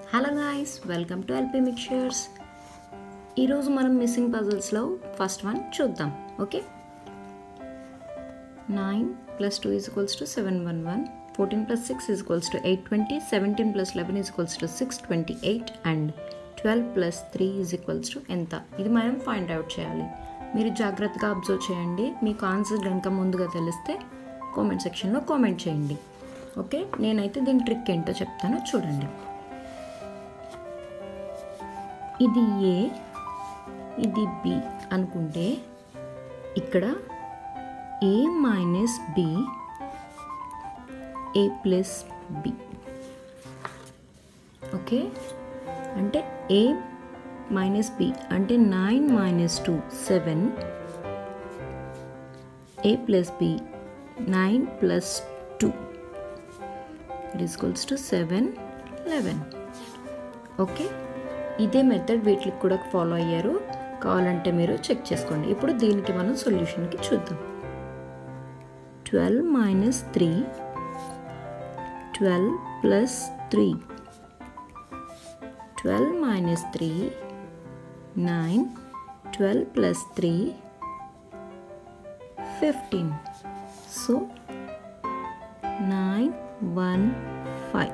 hello guys welcome to LP mixtures ఈరోజు మనం missing పజల్స్లో ఫస్ట్ వన్ చూద్దాం okay nine plus two is equals to seven one one fourteen plus six is equals to eight twenty seventeen plus eleven is equals to six twenty eight and twelve plus three is equals to ఎంత ఇది మనం find out చేయాలి మీరు జాగ్రత్తగా observe చేయండి మీకు answer కనుక ముందుగా తెలిస్తే కామెంట్ సెక్షన్లో కామెంట్ చేయండి ఓకే నేనైతే దీని ట్రిక్ ఏంటో చెప్తాను చూడండి ఇది ఏ ఇది బి అనుకుంటే ఇక్కడ A minus B A plus B okay అంటే ఏ మైనస్ బి అంటే nine minus two seven A plus B nine plus two it is to seven eleven okay ఇదే మెథడ్ వీటికి కూడా ఫాలో అయ్యారు కావాలంటే మీరు చెక్ చేసుకోండి ఇప్పుడు దీనికి మనం సొల్యూషన్కి చూద్దాం twelve minus three twelve plus three twelve minus three nine twelve plus three fifteen so nine one five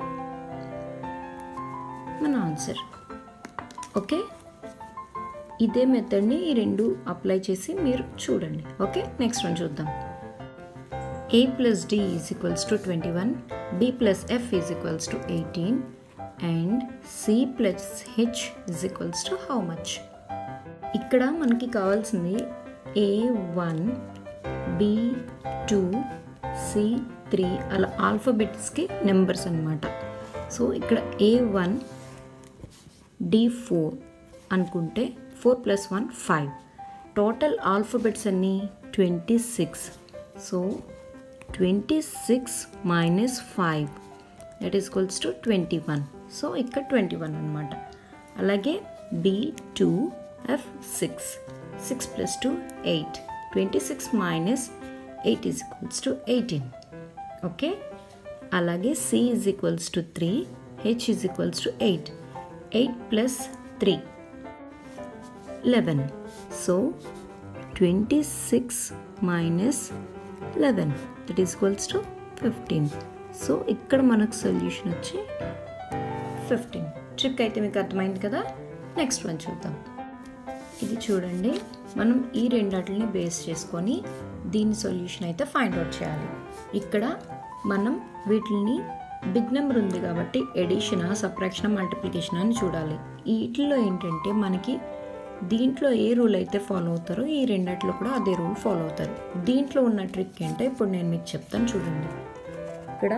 మన ఆన్సర్ ఓకే ఇదే మెథడ్ని ఈ రెండు అప్లై చేసి మీరు చూడండి ఓకే నెక్స్ట్ వన్ చూద్దాం A plus D is equals to twenty one B plus F is equals to eighteen and C plus H is equals to how much ఇక్కడ మనకి కావాల్సింది A one B two C three అలా ఆల్ఫాబెట్స్కి numbers అనమాట so ఇక్కడ A one D four అనుకుంటే four plus one five total alphabets అన్నీ twenty six so twenty six minus five that is equals to twenty one so ఇక్కడ twenty one అనమాట అలాగే B two F six six plus two eight twenty six minus eight is equals to eighteen okay అలాగే C is equals to three H is equals to eight eight plus three eleven so twenty six minus eleven that is equals to fifteen so ఇక్కడ మనకు solution వచ్చి fifteen trick అయితే మీకు అర్థమైంది కదా next one చూద్దాం ఇది చూడండి మనం ఈ రెండాటిని బేస్ చేసుకొని దీని సొల్యూషన్ అయితే ఫైండ్ అవుట్ చేయాలి ఇక్కడ మనం వీటిని బిగ్ నెంబర్ ఉంది కాబట్టి ఎడిషన్ సప్రాక్షన్ మల్టిప్లికేషన్ అని చూడాలి వీటిలో ఏంటంటే మనకి దీంట్లో ఏ రూల్ అయితే ఫాలో అవుతారో ఈ రెండిట్లో కూడా అదే రూల్ ఫాలో అవుతారు దీంట్లో ఉన్న ట్రిక్ ఏంటో ఇప్పుడు నేను మీకు చెప్తాను చూడండి ఇక్కడ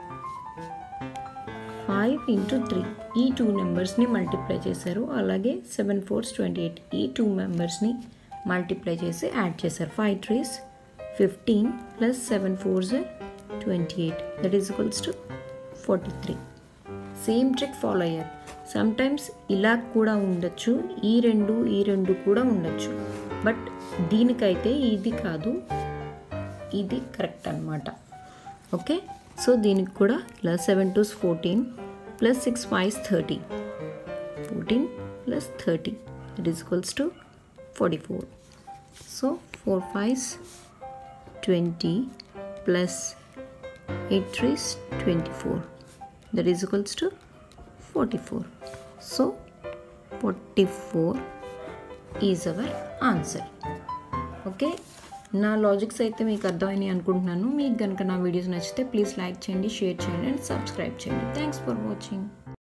ఫైవ్ ఇంటూ త్రీ ఈ టూ నెంబర్స్ని మల్టిప్లై చేశారు అలాగే సెవెన్ ఫోర్స్ ట్వంటీ ఎయిట్ ఈ టూ మెంబర్స్ని మల్టిప్లై చేసి యాడ్ చేశారు five threes fifteen plus seven fours twenty eight that is equals to forty three same trick follow అయ్యారు సమ్టైమ్స్ ఇలా కూడా ఉండొచ్చు ఈ రెండు ఈ రెండు కూడా ఉండొచ్చు బట్ దీనికైతే ఇది కాదు ఇది కరెక్ట్ అనమాట ఓకే సో దీనికి కూడా ఇలా seven twos fourteen plus six fives thirty fourteen plus thirty it is equals to forty four so four fives twenty plus eight threes twenty four that is equals to forty four so forty four is our answer okay నా logics అయితే మీకు అర్థమైనాయి అనుకుంటున్నాను మీకు కనుక నా videos నచ్చితే please like చేయండి షేర్ చేయండి అండ్ సబ్స్క్రైబ్ చేయండి థ్యాంక్స్ ఫర్ వాచింగ్